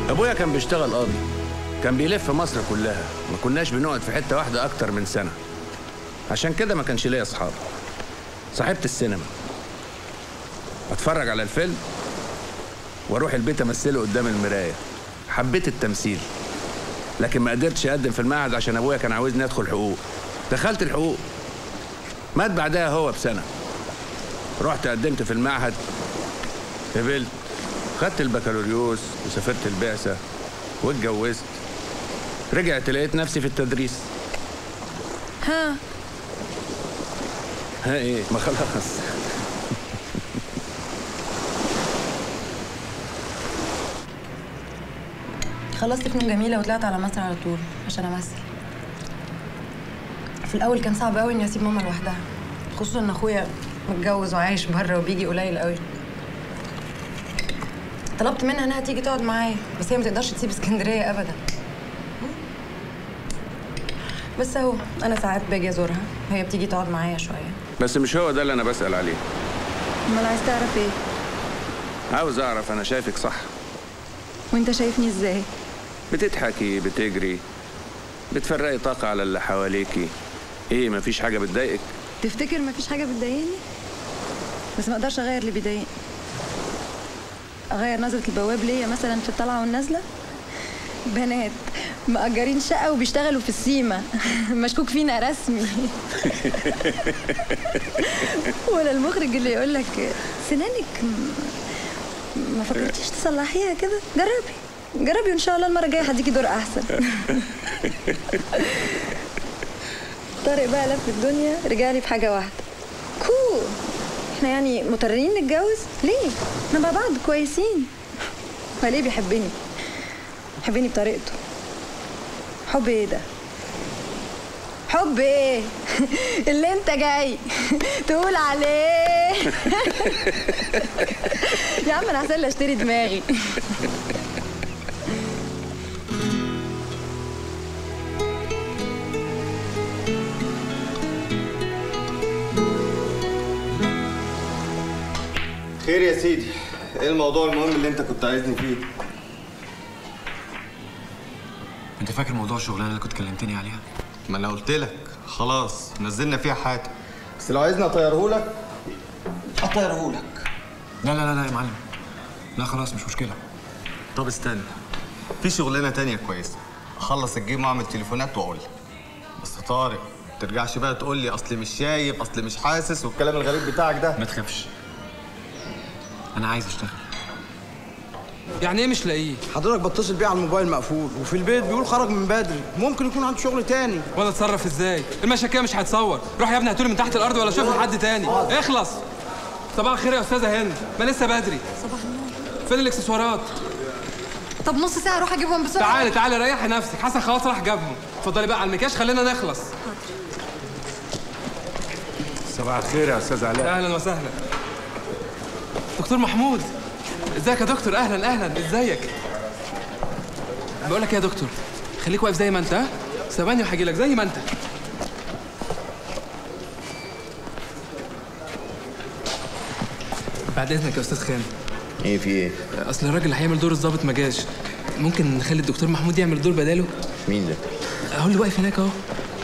ابويا كان بيشتغل قاضي كان بيلف مصر كلها ما كناش بنقعد في حته واحده اكتر من سنه عشان كده ما كانش ليا اصحاب صاحبت السينما اتفرج على الفيلم واروح البيت امثله قدام المرايه حبيت التمثيل لكن ما قدرتش اقدم في المعهد عشان ابويا كان عاوزني ادخل حقوق دخلت الحقوق مات بعدها هو بسنه رحت قدمت في المعهد قبلت خدت البكالوريوس وسافرت البعثه واتجوزت رجعت لقيت نفسي في التدريس ها ها ايه ما خلاص خلصت فنون جميلة وطلعت على مصر على طول عشان أمثل في الأول كان صعب قوي إني أسيب ماما لوحدها خصوصا إن أخويا متجوز وعايش بره وبيجي قليل قوي طلبت منها إنها تيجي تقعد معايا بس هي ما تقدرش تسيب اسكندرية أبدا بس أهو أنا ساعات باجي أزورها وهي بتيجي تقعد معايا شوية بس مش هو ده اللي انا بسال عليه أمال عايز تعرف إيه؟ عاوز اعرف انا شايفك صح وأنت شايفني إزاي؟ بتضحكي بتجري بتفرقي طاقة على اللي حواليكي ايه مفيش حاجة بتضايقك تفتكر مفيش حاجة بتضايقني؟ بس ما اقدرش اغير اللي بيضايقني اغير نظرة البواب ليا مثلا في الطلعة والنازلة بنات مأجرين شقة وبيشتغلوا في السيما مشكوك فينا رسمي ولا المخرج اللي يقول لك سنانك م- ما فكرتيش تصلحيها كده جربي جربي وان شاء الله المرة الجاية هديكي دور احسن طارق بقى لف الدنيا رجع لي بحاجة واحدة كو احنا يعني مضطرين نتجوز ليه؟ احنا مع بعض كويسين هو ليه بيحبني؟ بيحبني بطريقته حب ايه ده؟ حب ايه؟ اللي انت جاي تقول عليه يا عم انا هحسن اشتري دماغي خير يا سيدي ايه الموضوع المهم اللي انت كنت عايزني فيه انت فاكر موضوع الشغلانه اللي كنت كلمتني عليها ما انا قلت لك خلاص نزلنا فيها حاجه بس لو عايزني اطيره لك اطيره لك لا لا لا لا يا معلم لا خلاص مش مشكله طب استنى في شغلانه تانية كويسه اخلص الجيم واعمل تليفونات واقول لك بس يا طارق ما ترجعش بقى تقول لي اصل مش شايف اصل مش حاسس والكلام الغريب بتاعك ده ما تخافش انا عايز اشتغل يعني ايه مش لاقيه؟ حضرتك بتصل بيه على الموبايل مقفول وفي البيت بيقول خرج من بدري ممكن يكون عنده شغل تاني وانا اتصرف ازاي؟ المشاكل مش هتصور روح يا ابني هاتولي من تحت الارض ولا شوف لي حد تاني اخلص صباح الخير يا استاذه هند ما لسه بدري صباح النور فين الاكسسوارات؟ طب نص ساعة اروح اجيبهم بسرعة تعالي تعالي ريحي نفسك حسن خلاص راح جابهم اتفضلي بقى على المكياج خلينا نخلص صباح الخير يا استاذ علاء اهلا وسهلا دكتور محمود ازيك يا دكتور اهلا اهلا ازيك بقول لك إيه يا دكتور خليك واقف زي ما انت ها ثواني وهاجي لك زي ما انت بعد اذنك يا استاذ خان ايه في ايه اصل الراجل اللي هيعمل دور الضابط ما جاش ممكن نخلي الدكتور محمود يعمل دور بداله مين ده اهو اللي واقف هناك اهو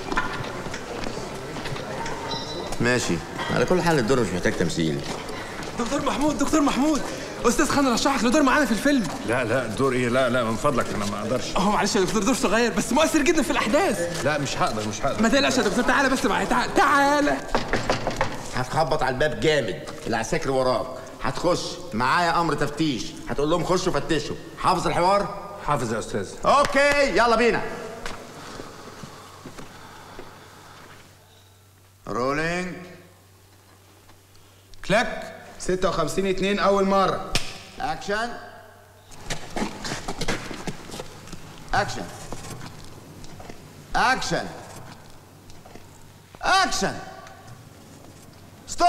ماشي على كل حال الدور مش محتاج تمثيل دكتور محمود دكتور محمود استاذ خان رشحك لدور معانا في الفيلم لا لا الدور ايه لا لا من فضلك انا ما اقدرش اهو معلش يا دكتور دور صغير بس مؤثر جدا في الاحداث لا مش هقدر مش هقدر ما تقلقش يا دكتور تعالى بس معايا تعالى تعالى هتخبط على الباب جامد العساكر وراك هتخش معايا امر تفتيش هتقول لهم خشوا فتشوا حافظ الحوار حافظ يا استاذ اوكي يلا بينا رولينج كلاك 56 2 اول مره اكشن اكشن اكشن اكشن ستوب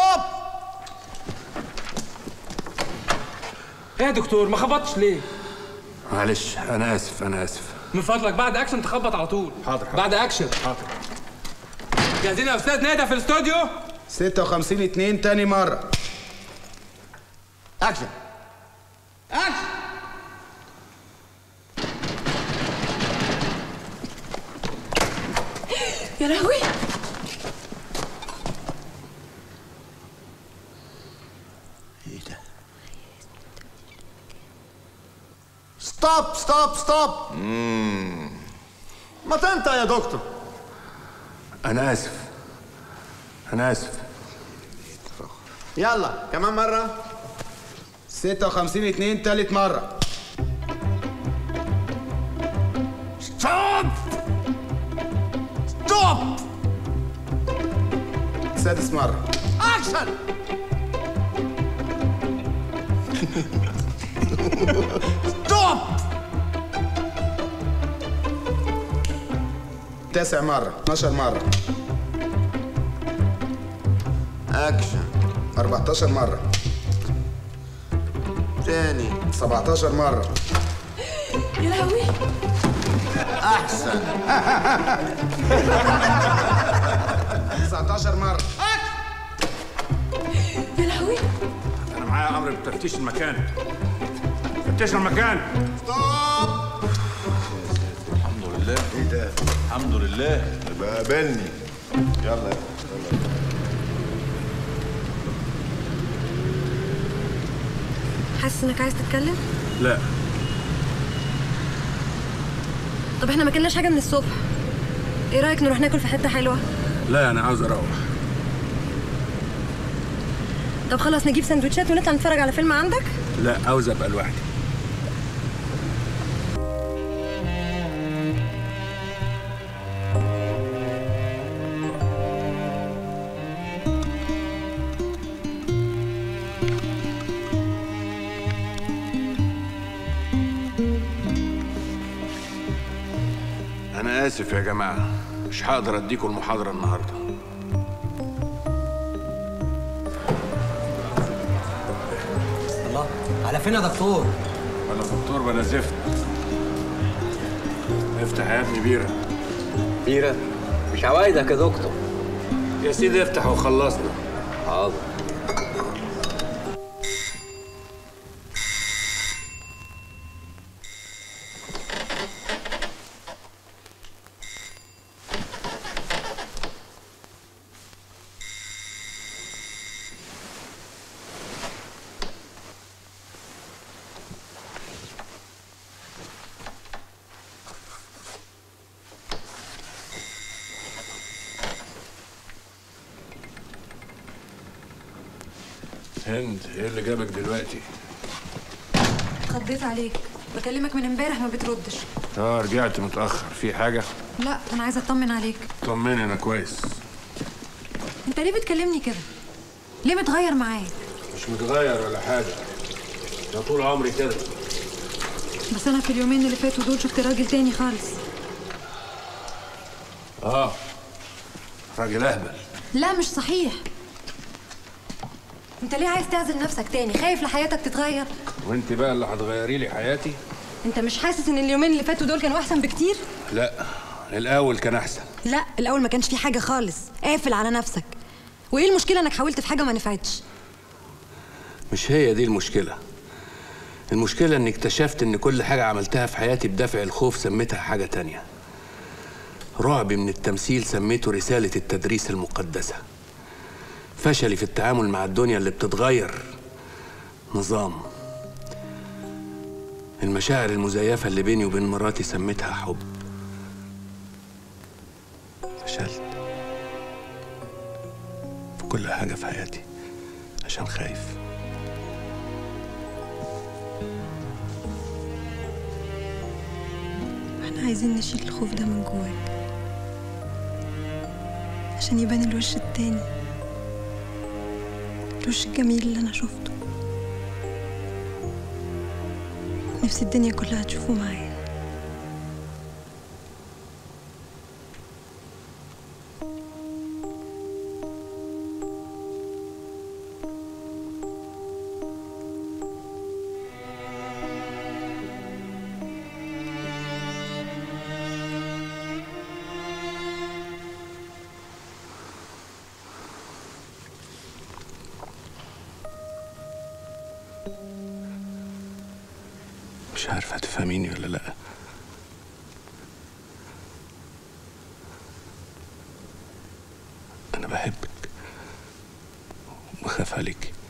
ايه يا دكتور ما خبطتش ليه معلش انا اسف انا اسف من فضلك بعد اكشن تخبط على طول حاضر، حاضر. بعد اكشن حاضر جاهزين يا استاذ نادى في الاستوديو 56 2 تاني مره اكشن اكشن يا لهوي ايه ده ستوب ستوب ستوب ما تنطق يا دكتور انا اسف انا اسف يلا كمان مرة 56 2 تالت مرة ستوب ستوب سادس مرة اكشن ستوب تاسع مرة 12 مرة اكشن 14 مرة تاني 17 مرة يا لهوي احسن 19 مرة يا لهوي انا معايا امر بتفتيش المكان فتشنا المكان الحمد لله ايه ده الحمد لله يبقى قابلني يلا يلا حاسس انك عايز تتكلم لا طب احنا ما كلناش حاجه من الصبح ايه رايك نروح ناكل في حته حلوه لا انا عاوز اروح طب خلاص نجيب سندوتشات ونطلع نتفرج على فيلم عندك لا عاوز ابقى لوحدي انا اسف يا جماعه مش هقدر اديكم المحاضره النهارده الله على فين يا دكتور؟ انا دكتور بلا زفت افتح يا ابني بيره بيرة مش عوايدك يا دكتور يا سيدي افتح وخلصنا حاضر هند ايه اللي جابك دلوقتي خضيت عليك بكلمك من امبارح ما بتردش اه رجعت متاخر في حاجه لا انا عايزه اطمن عليك طمني انا كويس انت ليه بتكلمني كده ليه متغير معايا مش متغير ولا حاجه ده طول عمري كده بس انا في اليومين اللي فاتوا دول شفت راجل تاني خالص اه راجل اهبل لا مش صحيح انت ليه عايز تعزل نفسك تاني خايف لحياتك تتغير وانت بقى اللي هتغيري لي حياتي انت مش حاسس ان اليومين اللي فاتوا دول كانوا احسن بكتير لا الاول كان احسن لا الاول ما كانش في حاجه خالص قافل على نفسك وايه المشكله انك حاولت في حاجه ما نفعتش مش هي دي المشكله المشكله اني اكتشفت ان كل حاجه عملتها في حياتي بدافع الخوف سميتها حاجه تانية رعبي من التمثيل سميته رساله التدريس المقدسه فشلي في التعامل مع الدنيا اللي بتتغير نظام المشاعر المزيفة اللي بيني وبين مراتي سميتها حب فشلت في كل حاجة في حياتي عشان خايف احنا عايزين نشيل الخوف ده من جواك عشان يبان الوش التاني الوش الجميل اللي انا شفته نفسي الدنيا كلها تشوفه معايا مش عارفة تفهميني ولا لأ بحبك وبخاف عليك